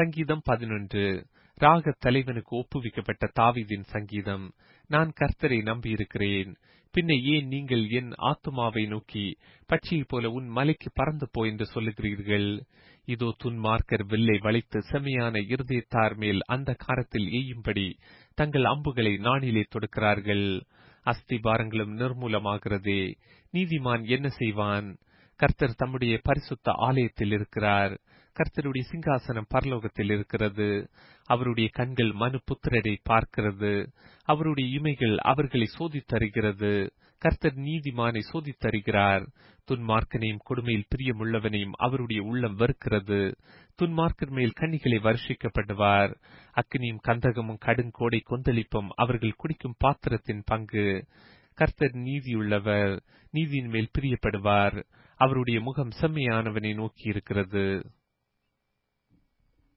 சங்கீதம் பதினொன்று ராக தலைவனுக்கு ஒப்புவிக்கப்பட்ட தாவீதின் சங்கீதம் நான் கர்த்தரை நம்பியிருக்கிறேன் பின்ன ஏன் நீங்கள் என் ஆத்துமாவை நோக்கி பட்சியைப் போல உன் மலைக்கு பறந்து போ என்று சொல்லுகிறீர்கள் இதோ துன்மார்க்கர் வில்லை வளைத்து செமையான இருதயத்தார் மேல் அந்த காரத்தில் எய்யும்படி தங்கள் அம்புகளை நாணிலே தொடுக்கிறார்கள் அஸ்திபாரங்களும் நிர்மூலமாகிறதே நீதிமான் என்ன செய்வான் கர்த்தர் தம்முடைய பரிசுத்த ஆலயத்தில் இருக்கிறார் கர்த்தருடைய சிங்காசனம் பரலோகத்தில் இருக்கிறது அவருடைய கண்கள் மனு புத்திரரை பார்க்கிறது அவருடைய இமைகள் அவர்களை சோதித்தருகிறது கர்த்தர் நீதிமானை சோதித்தருகிறார் துன்மார்க்கனையும் கொடுமையில் பிரியமுள்ளவனையும் அவருடைய உள்ளம் வெறுக்கிறது துன்மார்க்கர் மேல் கண்ணிகளை வருஷிக்கப்படுவார் அக்னியும் கந்தகமும் கடுங்கோடை கொந்தளிப்பும் அவர்கள் குடிக்கும் பாத்திரத்தின் பங்கு கர்த்தர் நீதியுள்ளவர் நீதியின் மேல் பிரியப்படுவார் அவருடைய முகம் செம்மையானவனை நோக்கி இருக்கிறது